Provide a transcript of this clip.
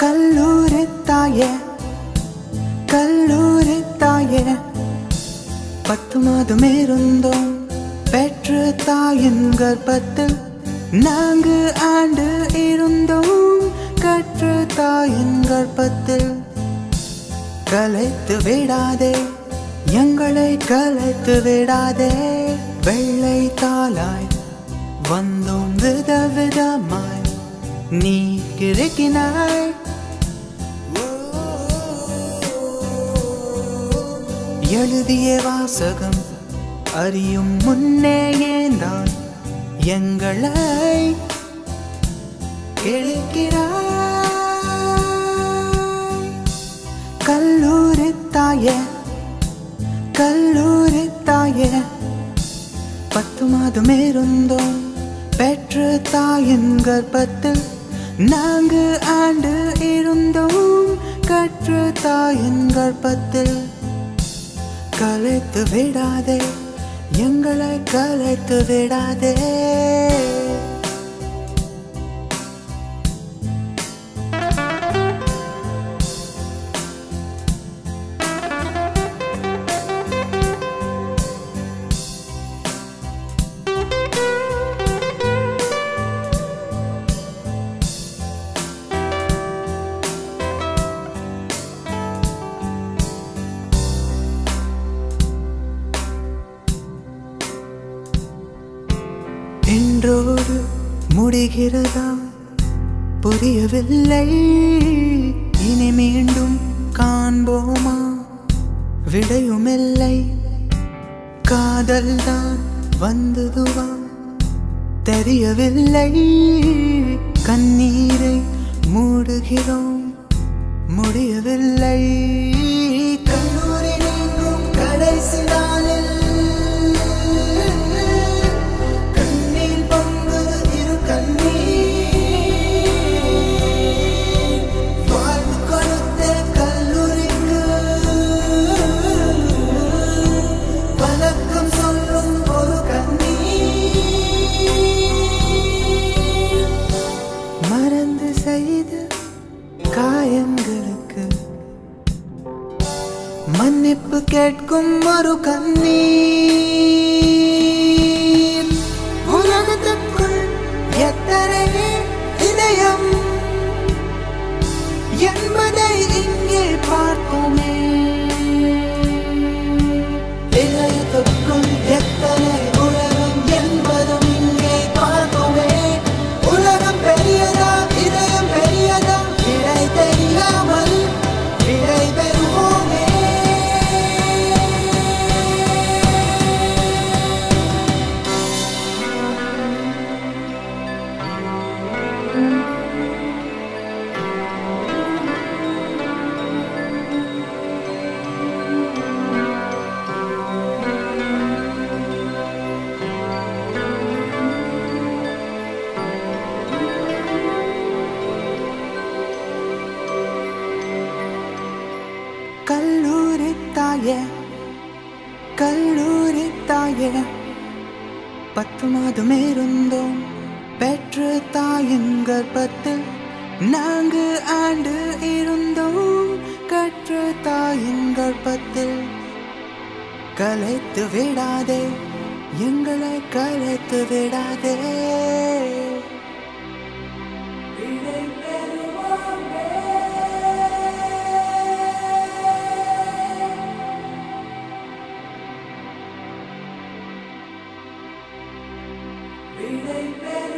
கல்லூரி தாயே கல்லூரி தாயே பத்து மாதம் இருந்தோம் பெற்ற தாயின் கர்ப்பத்தில் நான்கு ஆண்டு இருந்தோம் கற்ற தாயின் கர்ப்பத்தில் கலைத்து விடாதே எங்களை கலைத்து விடாதே வெள்ளை தாளாய் வந்தோம் விதவிதமாய் நீ கிறுக்கினாய் எழுதிய வாசகம் அறியும் முன்னே ஏந்தான் எங்களை கிழக்கிறாய் கல்லூரி தாயே கல்லூரி தாயே பத்து மாதம் இருந்தோம் பெற்ற தாயின் கர்ப்பத்தில் நான்கு ஆண்டு இருந்தோம் கற்ற தாயின் கர்ப்பத்தில் கலைத்து விடாதே எங்களை கலைத்து விடாதே என்றோடு முடிகிறதா புரியவில்லை இனி மீண்டும் காண்போமா விடையுமில்லை காதல்தான் வந்ததுவா தெரியவில்லை கண்ணீரை மூடுகிறோம் முடியவில்லை கல்லூரி நீங்கும் கடைசி நாளில் கண்ணீர் பொங்குது இரு கண்ணீர் வாழ்வு கொடுத்த கல்லூரிக்கு வணக்கம் சொல்லும் ஒரு கண்ணீர் மறந்து செய்த காயங்களுக்கு மன்னிப்பு கேட்கும் ஒரு கண்ணீர் உலகத்துக்குள் எத்தனை இதயம் என்பதை இங்கே பார்ப்போமே இதயத்துக்குள் எத்தனை உலகம் என்பதும் இங்கே பார்ப்போமே உலகம் பெரியதா இதயம் பெரியதா விடை தெரியாமல் விடை பெறுவோமே கல்லூரி தாயே கல்லூரி தாயே பத்து மாதம் இருந்தோம் பெற்ற தாயின் கர்ப்பத்தில் நான்கு ஆண்டு இருந்தோம் கற்ற தாயின் கர்ப்பத்தில் கலைத்து விடாதே எங்களை கலைத்து விடாதே விடை பெறுவோமே. விடை பெறுவோமே.